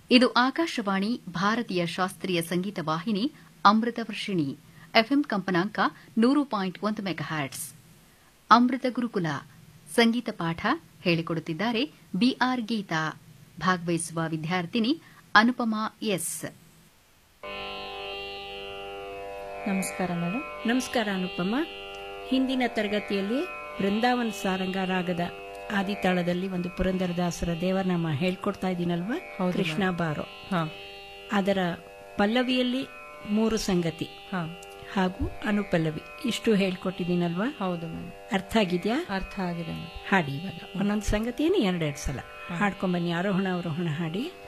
ಇದು ಆಕಾಶವಾಣಿ ಭಾರತೀಯ ಶಾಸ್ತ್ರೀಯ ಸಂಗೀತ ವಾಹಿನಿ ಅಮೃತ ವರ್ಷಿಣಿ ಎಫ್ಎಂ ಕಂಪನಾಂಕ ನೂರು ಪಾಯಿಂಟ್ ಒಂದು ಮೆಗಾಹ್ಯಾಟ್ಸ್ ಅಮೃತ ಗುರುಕುಲ ಸಂಗೀತ ಪಾಠ ಹೇಳಿಕೊಡುತ್ತಿದ್ದಾರೆ ಬಿಆರ್ ಗೀತಾ ಭಾಗವಹಿಸುವ ವಿದ್ಯಾರ್ಥಿನಿ ಅನುಪಮಾ ಎಸ್ ನಮಸ್ಕಾರ ಮೇಡಮ್ ನಮಸ್ಕಾರ ಅನುಪಮ ಹಿಂದಿನ ತರಗತಿಯಲ್ಲಿ ಬೃಂದಾವನ ಸಾರಂಗ ರಾಗದ ಆದಿತಾಳದಲ್ಲಿ ಒಂದು ಪುರಂದರದಾಸರ ದೇವರನಾಮ ಹೇಳ್ಕೊಡ್ತಾ ಇದ್ದೀನಲ್ವಾ ಹೌದು ಕೃಷ್ಣ ಬಾರೋ ಹಾ ಅದರ ಪಲ್ಲವಿಯಲ್ಲಿ ಮೂರು ಸಂಗತಿ ಹಾ ಹಾಗೂ ಅನುಪಲ್ಲವಿ ಇಷ್ಟು ಹೇಳ್ಕೊಟ್ಟಿದ್ದೀನಲ್ವಾ ಹೌದು ಮೇಡಮ್ ಅರ್ಥ ಆಗಿದ್ಯಾ ಅರ್ಥ ಆಗಿದೆ ಮೇಡಮ್ ಹಾಡಿ ಇವಾಗ ಒಂದೊಂದು ಸಂಗತಿಯನ್ನು ಎರಡೆರಡು ಸಲ ಹಾಡ್ಕೊಂಬನ್ನಿ ಆರೋಹಣ ಅವರೋಹಣ ಹಾಡಿ